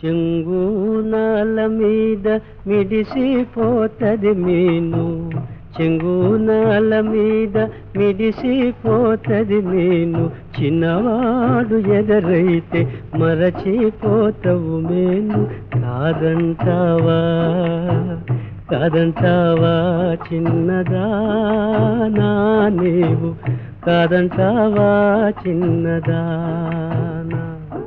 చెంగునాల మీద మిడిసిపోతది మీను చెంగునాల మీద మిడిసిపోతది మీను చిన్నవాడు ఎదరైతే మరచిపోతవు మేను కాదంటావా కాదంటావా చిన్నదానా నీవు కాదంటావా చిన్నదానా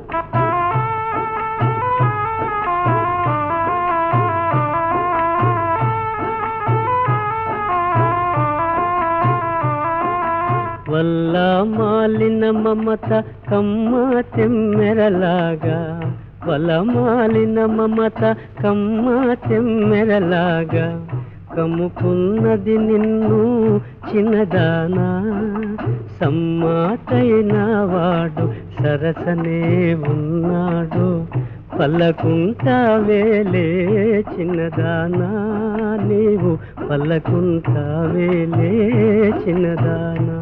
వల్ల మాలిన మమత కమ్మ తెమ్మెరలాగా వల్ల మాలిన మమత కమ్మ తెమ్మెరలాగా కమ్ముకున్నది నిన్ను చిన్నదానా సమ్మాతైన వాడు సరసనే ఉన్నాడు పల్లకుంటావేలే చిన్నదానా నీవు పల్లకుంటావేలే చిన్నదానా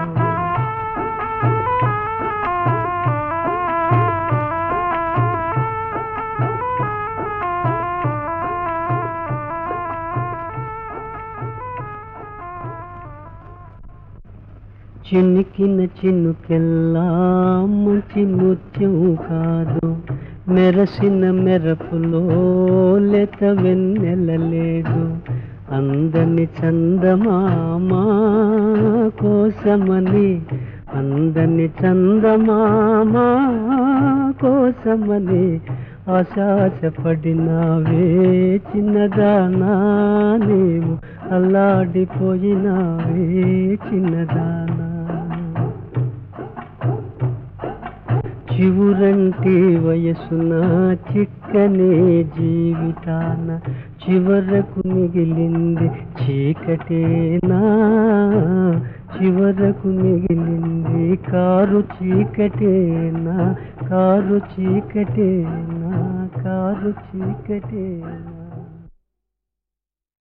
చినికిన చినుకెల్లా మంచి ముత్యం కాదు మెరసిన మెరపులో లేత వెన్నెలలేదు అందని చందమామా కోసమని అందని చందమామా కోసమని ఆశాసపడినావే చిన్నదానా నీవు అల్లాడిపోయినావే చిన్నదానా చివురంటి వయసున చిక్కనే జీవితాన చివరకు మిగిలింది చీకటేనా చివరకు మిగిలింది కారు చీకటేనా కారు చీకటేనా కారు చీకటేనా